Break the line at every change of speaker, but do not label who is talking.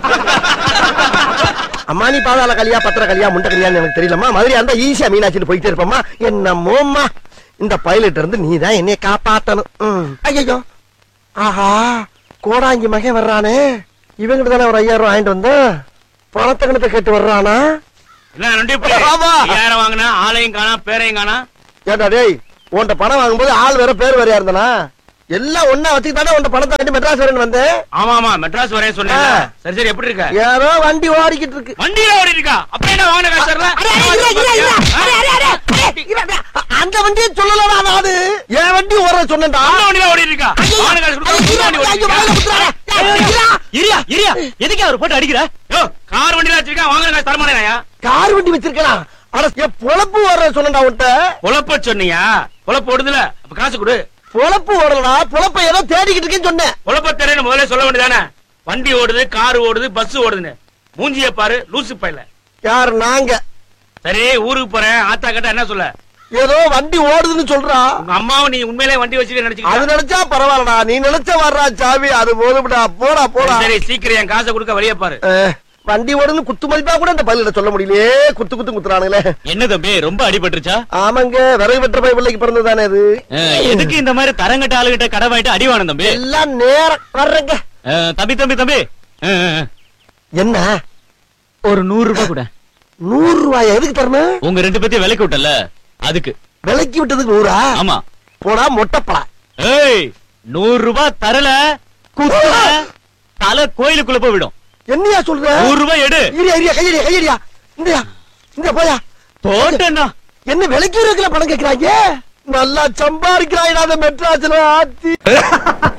அம்மா நீ பாதாள கலியா பத்திர கலியா முண்ட கலியான்னு எனக்கு தெரியலம்மா மதுரையா இருந்தா ஈஸியா மீனாட்சின்னு போயிட்டே இருப்பம்மா என்னமோம்மா இந்த பைலட் இருந்து நீ தான் என்னைய காப்பாத்தணும் ஐயோ ஆஹா கோடாங்கி மகன் வர்றானே இவங்கிட்ட தானே ஒரு ஐயாயிரம் ரூபாய் வாங்கிட்டு வந்தேன் பணத்தை கணத்தை கேட்டு வர்றானா
என்ன நொண்டி
ஆமா.
யார வாங்கினா ஆளையும் காணா பேரையும் காணா
ஏண்டா டேய் உன்கிட்ட பணம் வாங்கும்போது ஆள் வேற பேர் வேறையா இருந்தானா எல்லாம் ஒன்னா வச்சுக்கிட்டானே உன்கிட்ட பணத்தை வாங்கி மெட்ராஸ் வரேன்னு வந்தேன்
ஆமா ஆமா மெட்ராஸ் வரேன் சொன்னேன்
ஆ.
சரி சரி எப்படி இருக்க
ஏதோ வண்டி ஓடிக்கிட்டு இருக்கு
வண்டியில ஓடி இருக்கா அப்ப என்ன வாங்கின காசு தரல?
அடே, இரு, இரு, இரு. அடே, அடே, அடே. அடே, இரு, அடே. அ- அந்த வண்டியை சொல்லலடா நான் அது என் வண்டி ஓட சொன்னேன்டா
அந்த வண்டியில ஓடி இருக்கா வாங்கின காசு கொடுக்காம புது வண்டி ஓடி இருக்கா?
இரியா இரியா எதுக்கு அவர் போட்டு அடிக்கிற
யோ, கார் வண்டியில வச்சிருக்கா வாங்கின காசு தரமாட்டேயா
கார் வண்டி வச்சிருக்கலாம் அட என் பொழப்பு ஓடுற சொன்னேன்டா உன்கிட்ட
பொழப்ப சொன்னியா பொழப்பு ஓடுதுல அப்ப காசு கொடு
பொழப்பு ஓடலடா பொழப்ப ஏதோ தேடிக்கிட்டு இருக்கேன்னு சொன்னேன்
பொழப்ப தெரியல முதல்ல சொல்ல வேண்டியதானே வண்டி ஓடுது கார் ஓடுது பஸ் ஓடுதுன்னு மூஞ்சிய பாரு லூசு பையல
யார் நாங்க
சரி ஊருக்கு போறேன் ஆத்தா கிட்ட என்ன சொல்ல
ஏதோ வண்டி ஓடுதுன்னு சொல்றா
உங்க அம்மாவும் நீ உண்மையிலே வண்டி வச்சுட்டு
அது
நினைச்சுக்கிட்ட
நினைச்சா பரவாயில்லடா நீ நினைச்ச வர்றா சாவி அது போதும்டா போடா போடா
சரி சீக்கிரம் என் காசை கொடுக்க வழிய பாரு
அஹ், வண்டி ஓடுன்னு குத்து மதிப்பா கூட இந்த பள்ளியில சொல்ல முடியலையே குத்து குத்து குத்துறானுங்களே
என்ன தம்பி ரொம்ப அடிபட்டுருச்சா
ஆமாங்க விறகு வெற்ற பை பிள்ளைக்கு பிறந்ததானே இது
அஹ், எதுக்கு இந்த மாதிரி தரங்கட்ட ஆளுகிட்ட கடை வாங்கிட்டு அடி வாங்கணும் தம்பி
எல்லாம் நேரம் வர்றேங்க
அஹ், தம்பி தம்பி தம்பி அஹ், அஹ்,
என்ன
ஒரு நூறு ரூபாய் கூட
நூறு ரூபாய் எதுக்கு தரணும்
உங்க ரெண்டு பேத்தையும் விலைக்கு விட்டல அதுக்கு
விலைக்கு விட்டதுக்கு நூறா
ஆமா
போடா மொட்டைப்படா
ஏய் நூறு ரூபாய் தரல குத்துன தலை கோயிலுக்குள்ள போய் விடும்
என்னையா சொல்ற
நூறு ரூபாய் எடு
இரியா இரியா கையடியா கையடியா இந்தயா இந்த போயா
போட்டேன்னா
என்ன விலைக்கு இருக்கிற பணம் கேக்குறாங்க நல்லா சம்பாதிக்கிறாங்க மெட்ராஸ்ல ஆத்தி